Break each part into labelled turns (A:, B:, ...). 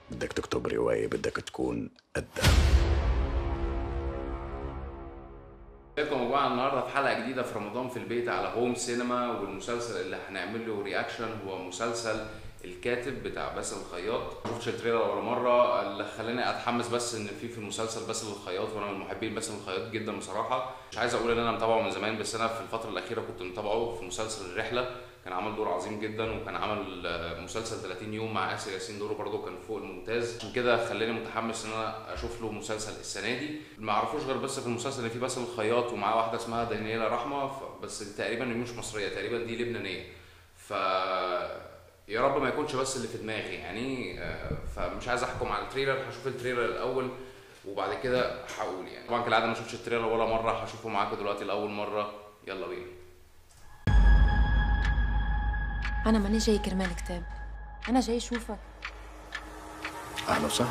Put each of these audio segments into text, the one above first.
A: بدك تكتب رواية بدك تكون قدها
B: ازيكم يا جماعه النهارده في حلقه جديده في رمضان في البيت على هوم سينما والمسلسل اللي هنعمل له رياكشن هو مسلسل الكاتب بتاع باسل الخياط ما شفتش التريلر ولا مره اللي خلاني اتحمس بس ان في في المسلسل باسل الخياط وانا من محبين باسل الخياط جدا بصراحه مش عايز اقول ان انا متابعه من زمان بس انا في الفتره الاخيره كنت متابعه في مسلسل الرحله كان عمل دور عظيم جدا وكان عمل آه، مسلسل 30 يوم مع اسر ياسين دوره برضه كان فوق الممتاز عشان كده خلاني متحمس ان انا اشوف له مسلسل السنه دي ما اعرفوش غير بس في المسلسل اللي فيه باسل الخياط ومعاه واحده اسمها دانييلا رحمه ف- بس تقريبا دي مش مصريه تقريبا دي لبنانيه ف يا رب ما يكونش بس اللي في دماغي يعني آه، فمش عايز احكم على التريلر هشوف التريلر الاول وبعد كده هقول يعني طبعا كالعاده ما شفتش التريلر ولا مره هشوفه معاكم دلوقتي لاول مره يلا بينا
C: أنا ماني جاي كرمال كتاب أنا جاي أشوفك
A: أهلا وسهلا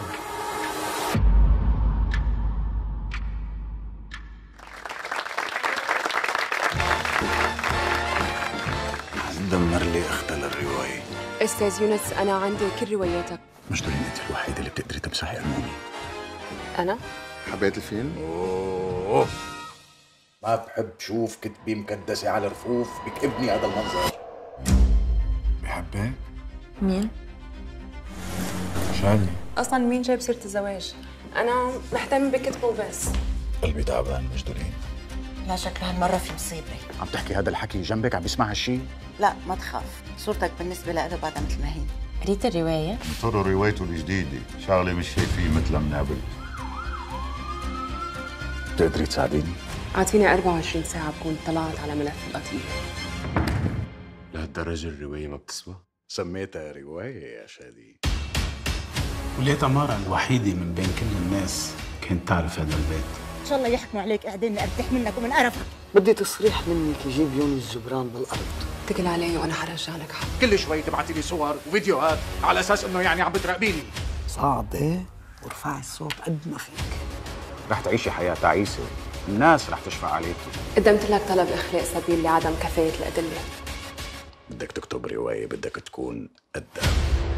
A: دمر لي اختل الرواية
D: استاذ يونس انا عندي كل رواياتك
A: مش دولين انت الوحيدة اللي بتقدري تمسحي المومي
D: انا
E: حبيت الفيلم؟
A: أوه ما بحب شوف كتبي مكدسة على رفوف بكئبني هذا المنظر
E: بحبك؟
C: مين؟
E: شادي
F: اصلا مين جايب سيره الزواج
D: انا مهتم بكتبه وبس
A: قلبي تعبان مش دولين
G: لا شكل هالمرة في مصيبة
A: عم تحكي هذا الحكي جنبك عم بيسمع هالشي
G: لا ما تخاف صورتك بالنسبة له بعدها مثل ما هي
C: قريت الرواية؟
H: ترى روايته الجديدة شغلة مش شايفيه مثل منابل
A: بتقدري تساعديني
D: اعطيني 24 ساعه بكون طلعت على ملف القضيه
E: لهالدرجة الرواية ما بتسوى؟
A: سميتها رواية يا شادي
I: وليتها مارا الوحيدة من بين كل الناس كانت تعرف هذا البيت
G: إن شاء الله يحكموا عليك قاعدين ارتاح منك ومن قرفك
J: بدي تصريح منك يجيب يونس جبران بالارض
D: اتكل علي وانا حرجع لك حق
K: كل شوي تبعتي لي صور وفيديوهات على اساس انه يعني عم بتراقبيني
J: صعبة وارفعي الصوت قد ما فيك
A: رح تعيشي حياة تعيسة الناس رح تشفع عليكي
D: قدمت لك طلب اخلاء سبيل لعدم كفايه الادله
A: بدك تكتب رواية بدك تكون قدها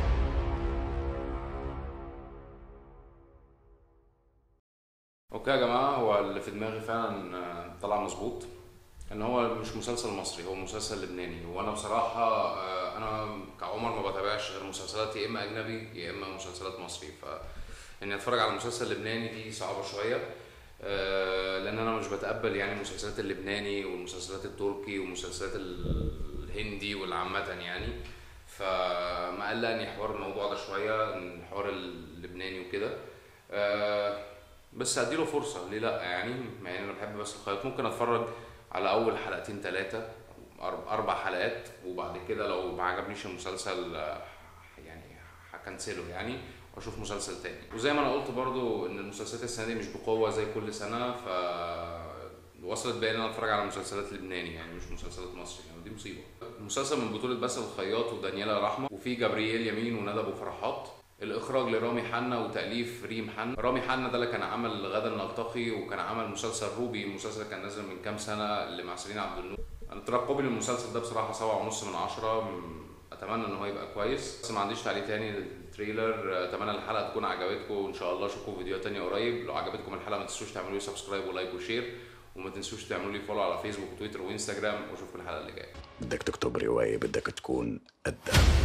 B: اوكي يا جماعه هو اللي في دماغي فعلا آه، طلع مظبوط ان هو مش مسلسل مصري هو مسلسل لبناني وانا بصراحه آه، انا كعمر ما بتابعش غير مسلسلات يا اما اجنبي يا اما مسلسلات مصري ف اني اتفرج على مسلسل لبناني دي صعبه شويه آه، لان انا مش بتقبل يعني المسلسلات اللبناني والمسلسلات التركي والمسلسلات ال- الهندي والعامه يعني فما قلقني حوار الموضوع ده شويه الحوار اللبناني وكده آه، بس اديله فرصه ليه لا يعني يعني انا بحب بس الخياط ممكن اتفرج على اول حلقتين ثلاثه اربع حلقات وبعد كده لو ما عجبنيش المسلسل آه، يعني هكنسله يعني واشوف مسلسل تاني وزي ما انا قلت برضو ان المسلسلات السنه دي مش بقوه زي كل سنه ف وصلت بقى ان انا اتفرج على مسلسلات لبناني يعني مش مسلسلات مصري يعني ودي مصيبه المسلسل من بطوله باسل الخياط ودانييلا رحمه وفي جبريل يمين وندى ابو فرحات الاخراج لرامي حنا وتاليف ريم حنا رامي حنا ده اللي كان عمل غدا نلتقي وكان عمل مسلسل روبي المسلسل كان نازل من كام سنه اللي مع سيرين عبد النور انا ترقبي للمسلسل ده بصراحه سبعة ونص من عشرة م- اتمنى ان هو يبقى كويس بس ما عنديش تعليق تاني للتريلر اتمنى الحلقه تكون عجبتكم وان شاء الله اشوفكم فيديو تاني قريب لو عجبتكم الحلقه ما تنسوش تعملوا لي سبسكرايب ولايك وشير وما تنسوش تعملوا لي فولو على فيسبوك وتويتر وانستجرام واشوفكم الحلقه اللي جايه
A: بدك تكتب رواية بدك تكون قدها